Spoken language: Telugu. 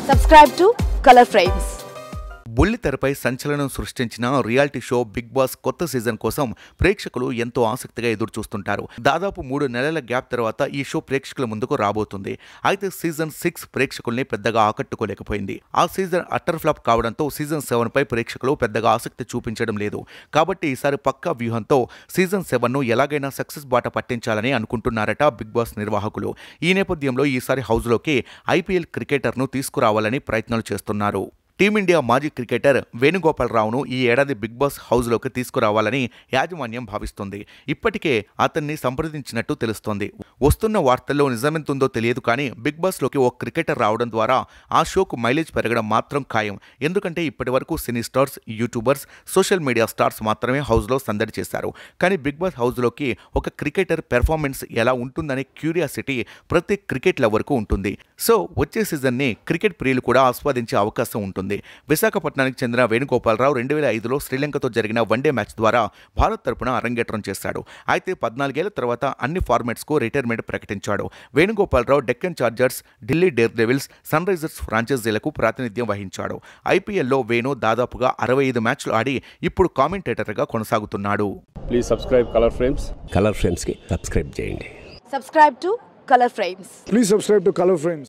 Subscribe to Color Frames. బుల్లితెరపై సంచలనం సృష్టించిన రియాలిటీ షో బిగ్ బాస్ కొత్త సీజన్ కోసం ప్రేక్షకులు ఎంతో ఆసక్తిగా ఎదురు చూస్తుంటారు దాదాపు మూడు నెలల గ్యాప్ తర్వాత ఈ షో ప్రేక్షకుల ముందుకు రాబోతుంది అయితే సీజన్ సిక్స్ ప్రేక్షకుల్ని పెద్దగా ఆకట్టుకోలేకపోయింది ఆ సీజన్ అట్టర్ ఫ్లాప్ కావడంతో సీజన్ సెవెన్ పై ప్రేక్షకులు పెద్దగా ఆసక్తి చూపించడం లేదు కాబట్టి ఈసారి పక్కా వ్యూహంతో సీజన్ సెవెన్ ను ఎలాగైనా సక్సెస్ బాట పట్టించాలని అనుకుంటున్నారట బిగ్ బాస్ నిర్వాహకులు ఈ నేపథ్యంలో ఈసారి హౌస్లోకి ఐపీఎల్ క్రికెటర్ను తీసుకురావాలని ప్రయత్నాలు చేస్తున్నారు టీమిండియా మాజీ క్రికెటర్ వేణుగోపాలరావును ఈ ఏడాది బిగ్ బాస్ హౌస్లోకి తీసుకురావాలని యాజమాన్యం భావిస్తుంది ఇప్పటికే అతన్ని సంప్రదించినట్టు తెలుస్తోంది వస్తున్న వార్తల్లో నిజమెంతుందో తెలియదు కానీ బిగ్ బాస్లోకి ఓ క్రికెటర్ రావడం ద్వారా ఆ షోకు మైలేజ్ పెరగడం మాత్రం ఖాయం ఎందుకంటే ఇప్పటివరకు cine stars YouTubers social media stars మాత్రమే హౌస్లో సందడి చేశారు కానీ బిగ్ బాస్ హౌస్లోకి ఒక క్రికెటర్ పెర్ఫార్మెన్స్ ఎలా ఉంటుందనే క్యూరియాసిటీ ప్రతి క్రికెట్ లవర్కు ఉంటుంది సో వచ్చే సీజన్ని క్రికెట్ ప్రియులు కూడా ఆస్వాదించే అవకాశం ఉంటుంది విశాఖపట్నానికి చెందిన వేణుగోపాలరావు రెండు వేల ఐదులో శ్రీలంకతో జరిగిన వన్డే మ్యాచ్ ద్వారా భారత్ తరపున అరంగేట్రం చేశాడు అయితే పద్నాలుగేళ్ల తర్వాత అన్ని ఫార్మాట్స్కు రిటైర్మెంట్ ప్రకటించాడు Venugopalarao Deccan Chargers Delhi Daredevils Sunrisers ఫ్రాంచైజీలకు ప్రాతినిధ్యం వహించాడు ఐపీఎల్లో వేణు దాదాపుగా అరవై ఐదు మ్యాచ్లు ఆడి ఇప్పుడు కామెంటేటర్గా కొనసాగుతున్నాడు please subscribe colour frames colour ఫ్రేమ్స్కి సబ్స్క్రైబ్ చేయండి Subscribe to Color Frames. Please subscribe to Color Frames.